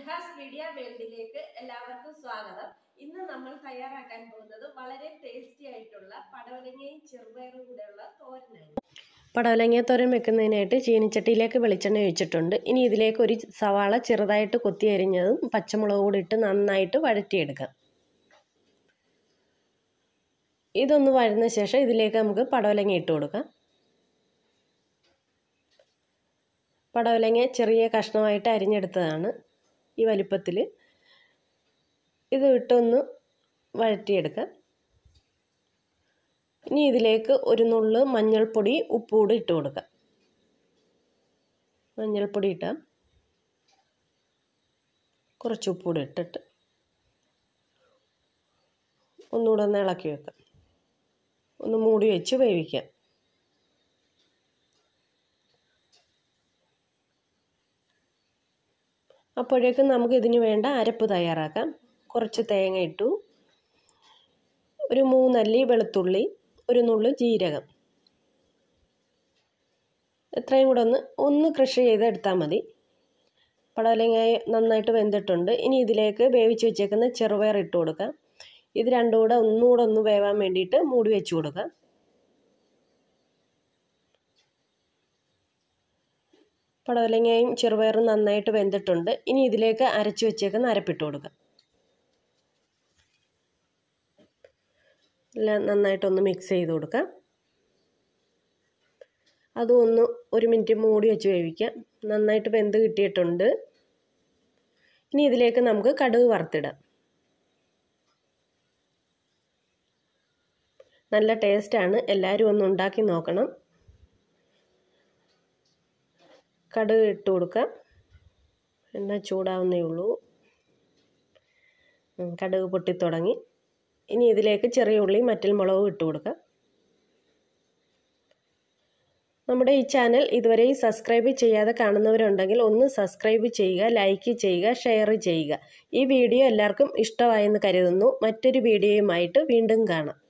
നെഹാസ് media വേൾഡിലേക്ക് എല്ലാവർക്കും സ്വാഗതം ഇന്ന് നമ്മൾ തയ്യാറാക്കാൻ പോകുന്നത് വളരെ ടേസ്റ്റി ആയിട്ടുള്ള പടവലങ്ങയും ചെറുപയറും കൂടെയുള്ള തോരനാണ് പടവലങ്ങ തോരൻ വെക്കുന്നതിനായിട്ട് ചീനിച്ചട്ടിയിലേക്ക് വെളിച്ചെണ്ണ ഒഴിച്ചിട്ടുണ്ട് ഇനി ഇതിലേക്ക് ഒരു സവാള ചെറുതായിട്ട് കൊത്തി അരിഞ്ഞതും പച്ചമുളക് കൂടി ഇട്ട് നന്നായിട്ട് വഴറ്റിയെടുക്കാം ഇതൊന്ന് വഴന്ന ശേഷം ഇതിലേക്ക് നമുക്ക് പടവലങ്ങ ഇട്ട് കൊടുക്കാം പടവലങ്ങ ചെറിയ കഷ്ണമായിട്ട് അരിഞ്ഞെടുത്തതാണ് ഈ വലിപ്പത്തിൽ ഇത് ഇട്ടൊന്ന് വഴറ്റിയെടുക്കാം ഇനി ഇതിലേക്ക് ഒരു നുള്ള് മഞ്ഞൾപ്പൊടി ഉപ്പുകൂടി ഇട്ട് കൊടുക്കാം മഞ്ഞൾപ്പൊടി ഇട്ടാം കുറച്ച് ഉപ്പുകൂടി ഇട്ടിട്ട് ഒന്നുകൂടെ ഒന്ന് ഇളക്കി വെക്കാം ഒന്ന് മൂടി വെച്ച് വേവിക്കാം അപ്പോഴേക്കും നമുക്ക് ഇതിന് വേണ്ട അരപ്പ് തയ്യാറാക്കാം കുറച്ച് തേങ്ങ ഇട്ടു ഒരു മൂന്നല്ലി വെളുത്തുള്ളി ഒരു നുള്ളു ജീരകം എത്രയും കൂടെ ഒന്ന് ഒന്ന് കൃഷി ചെയ്തെടുത്താൽ മതി പടവലങ്ങായ നന്നായിട്ട് വെന്തിട്ടുണ്ട് ഇനി ഇതിലേക്ക് വേവിച്ച് വെച്ചേക്കുന്ന ചെറുപയർ ഇട്ട് കൊടുക്കാം ഇത് രണ്ടും കൂടെ ഒന്നുകൂടെ ഒന്ന് വേവാൻ വേണ്ടിയിട്ട് മൂടി വെച്ച് കൊടുക്കാം പടവലങ്ങയും ചെറുപയറും നന്നായിട്ട് വെന്തിട്ടുണ്ട് ഇനി ഇതിലേക്ക് അരച്ച് വെച്ചേക്കുന്ന അരപ്പിട്ട് കൊടുക്കാം എല്ലാം നന്നായിട്ടൊന്ന് മിക്സ് ചെയ്ത് കൊടുക്കാം അതും ഒന്ന് ഒരു മിനിറ്റ് മൂടി വെച്ച് വേവിക്കാം നന്നായിട്ട് വെന്ത് കിട്ടിയിട്ടുണ്ട് ഇനി ഇതിലേക്ക് നമുക്ക് കടുക് വറുത്തിടാം നല്ല ടേസ്റ്റാണ് എല്ലാവരും ഒന്ന് ഉണ്ടാക്കി നോക്കണം കടുക് ഇട്ട് കൊടുക്കാം എണ്ണ ചൂടാവുന്നേ ഉള്ളൂ കടുക് പൊട്ടിത്തുടങ്ങി ഇനി ഇതിലേക്ക് ചെറിയ ഉള്ളി മറ്റൽ മുളകും ഇട്ട് കൊടുക്കാം നമ്മുടെ ഈ ചാനൽ ഇതുവരെ സബ്സ്ക്രൈബ് ചെയ്യാതെ കാണുന്നവരുണ്ടെങ്കിൽ ഒന്ന് സബ്സ്ക്രൈബ് ചെയ്യുക ലൈക്ക് ചെയ്യുക ഷെയർ ചെയ്യുക ഈ വീഡിയോ എല്ലാവർക്കും ഇഷ്ടമായെന്ന് കരുതുന്നു മറ്റൊരു വീഡിയോയുമായിട്ട് വീണ്ടും കാണാം